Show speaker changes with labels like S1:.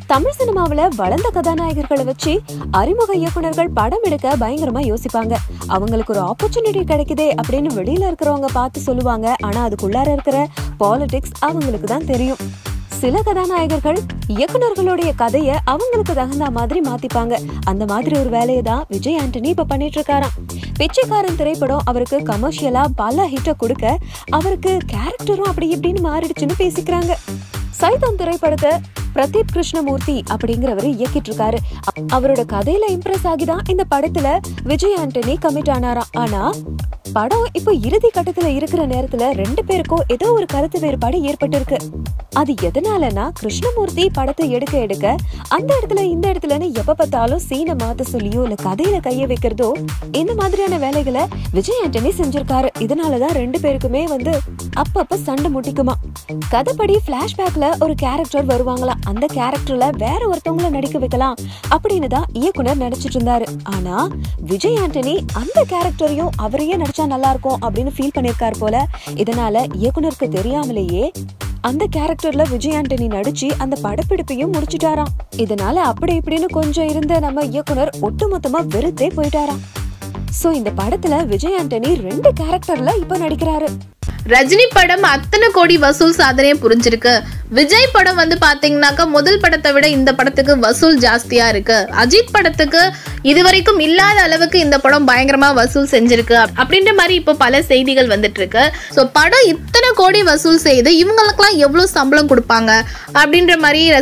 S1: தமிழ் சினிமாவுல வளர்ந்த கதாநாயகர்களை வச்சு அறிமுக இயக்குனர்கள் படம் எடுக்க பயங்கரமா யோசிப்பாங்க அவங்களுக்கு ஒரு ஆப்பர்ச்சுனிட்டி கிடைக்குதே அப்படின்னு வெளியில இருக்கிறவங்க பார்த்து சொல்லுவாங்க ஆனா அதுக்குள்ளார இருக்கிற பாலிடிக்ஸ் அவங்களுக்கு தான் தெரியும் சில கதாநாயகர்கள் இயக்குனர்களுடைய கதைய அவங்களுக்கு தகுந்த மாதிரி மாத்திப்பாங்க அந்த மாதிரி ஒரு வேலையை தான் விஜய் ஆண்டனி இப்ப பண்ணிட்டு இருக்காராம் பிச்சைக்காரன் திரைப்படம் அவருக்கு கமர்ஷியலா பல ஹிட்ட கொடுக்க அவருக்கு கேரக்டரும் அப்படி இப்படின்னு மாறிடுச்சுன்னு பேசிக்கிறாங்க சைதம் திரைப்படத்தை பிரதீப் கிருஷ்ணமூர்த்தி அப்படிங்கிறவர் இயக்கிட்டு இருக்காரு அ- அவரோட கதையில இம்ப்ரெஸ் ஆகிதான் இந்த படத்துல விஜய் ஆண்டனி கமிட் ஆனாராம் ஆனா படம் இப்போ இறுதி கட்டத்துல இருக்கிற நேரத்துல ரெண்டு பேருக்கும் ஏதோ ஒரு கருத்து வேறுபாடு ஏற்பட்டிருக்கு அது எதனாலனா கிருஷ்ணமூர்த்தி படத்தை எடுக்க எடுக்க அந்த இடத்துல இந்த இடத்துலன்னு எப்ப பார்த்தாலும் சீனை மாத்த சொல்லியோ இல்ல கதையில கைய வைக்கிறதோ இந்த மாதிரியான வேலைகளை விஜய் ஆண்டனி செஞ்சிருக்காரு இதனாலதான் ரெண்டு பேருக்குமே வந்து அப்பப்ப சண்டை முட்டிக்குமா கதைப்படி பிளாஷ்பேக்ல ஒரு கேரக்டர் வருவாங்களாம் அந்த கேரக்டர்ல வேற ஒருத்தவங்கள நடிக்க வைக்கலாம் அப்படின்னு தான் இயக்குனர் நினைச்சிட்டு இருந்தாரு ஆனா விஜய் ஆண்டனி அந்த கேரக்டரையும் அவரையே நடிச்சா நல்லா இருக்கும் அப்படின்னு ஃபீல் பண்ணிருக்காரு போல இதனால இயக்குனருக்கு தெரியாமலேயே அந்த கேரக்டர்ல விஜய் ஆண்டனி நடிச்சு அந்த படப்பிடிப்பையும் முடிச்சிட்டாராம் இதனால அப்படி இப்படின்னு கொஞ்சம் இருந்த நம்ம இயக்குனர் ஒட்டுமொத்தமா வெறுத்தே போயிட்டாராம் சோ இந்த படத்துல விஜய் ஆண்டனி ரெண்டு கேரக்டர்ல இப்ப நடிக்கிறாரு
S2: ரஜினி படம் அத்தனை கோடி வசூல் சாதனையை புரிஞ்சிருக்கு விஜய் படம் வந்து பாத்தீங்கன்னாக்கா முதல் படத்தை விட இந்த படத்துக்கு வசூல் ஜாஸ்தியா இருக்கு அஜித் படத்துக்கு இதுவரைக்கும் இல்லாத அளவுக்கு இந்த படம் பயங்கரமா வசூல் செஞ்சிருக்கு அப்- அப்படின்ற மாதிரி இப்போ பல செய்திகள் வந்துட்டு இருக்கு ஸோ படம் இத்தனை கோடி வசூல் செய்து இவங்களுக்கெல்லாம் எவ்வளவு சம்பளம் கொடுப்பாங்க அப்படின்ற மாதிரி